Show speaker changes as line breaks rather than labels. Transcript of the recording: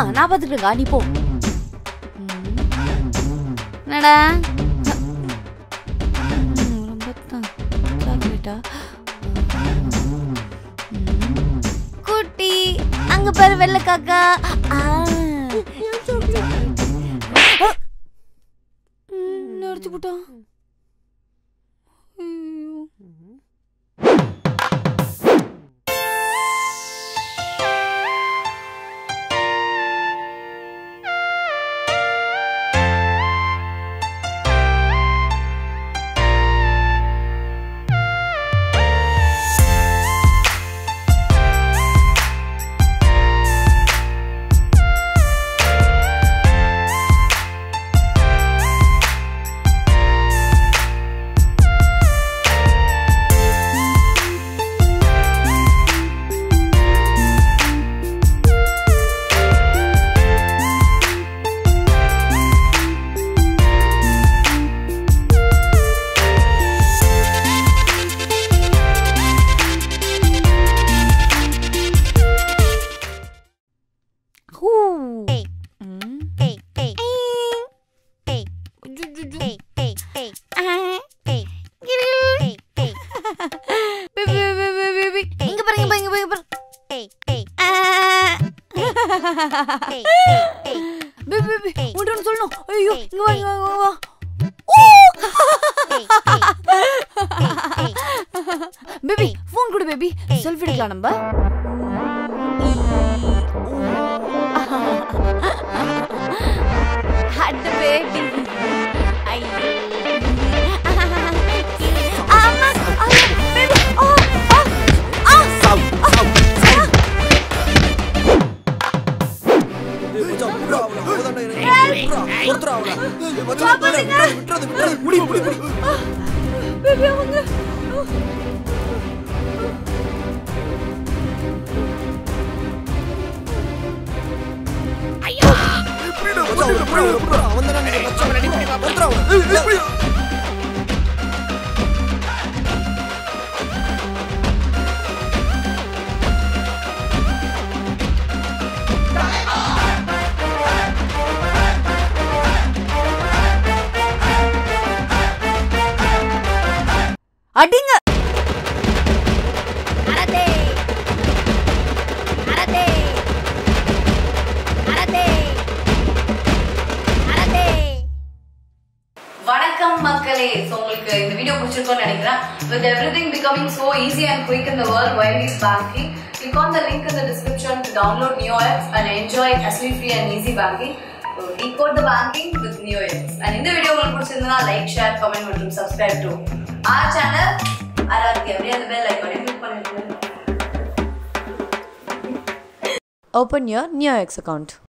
நான் பாத்துக்கிறேன் நீ போ என்னடா ம், ரொம்ப தான் சாக்லேட்டா குட்டி அங்க பாரு வெள்ளை காக்கா ஆ. ம், நிறுத்தி போட்டான் ஐயோ. ஹூ. ம். ஜு, ஜு, ஜு. ஆ. கிரில். Baby, baby, baby, baby. இங்க பாரு, இங்க பாரு, இங்க பாரு, இங்க பாரு. ஆ. பேபி, பேபி, உன்கிட்ட ஒண்ணு சொல்லணும். ஐயோ, இங்க வா, இங்க வா, இங்க வா. பேபி ஃபோன் கொடு பேபி செல்ஃபி எடுக்கலாம் நம்ம அட பேபி ஐயோ அம்மா பேபி ஓ ஆ பேபி அவங்க அடிங்க
வணக்கம் மக்களே ஸோ உங்களுக்கு இந்த வீடியோ பிடிச்சிருக்கோம்னு நினைக்கிறேன் with everything becoming so easy and quick in the world while is banking click on the link in the description to download NeoX and enjoy hassle free and easy banking so decode the banking with NeoX and இந்த வீடியோ உங்களுக்கு பிடிச்சிருந்தா like share comment மற்றும் subscribe to our channel ஆராதிக்கு அப்படியே அந்த bell ஐக்கானையும் click பண்ணிடுங்க
Open your NeoX account.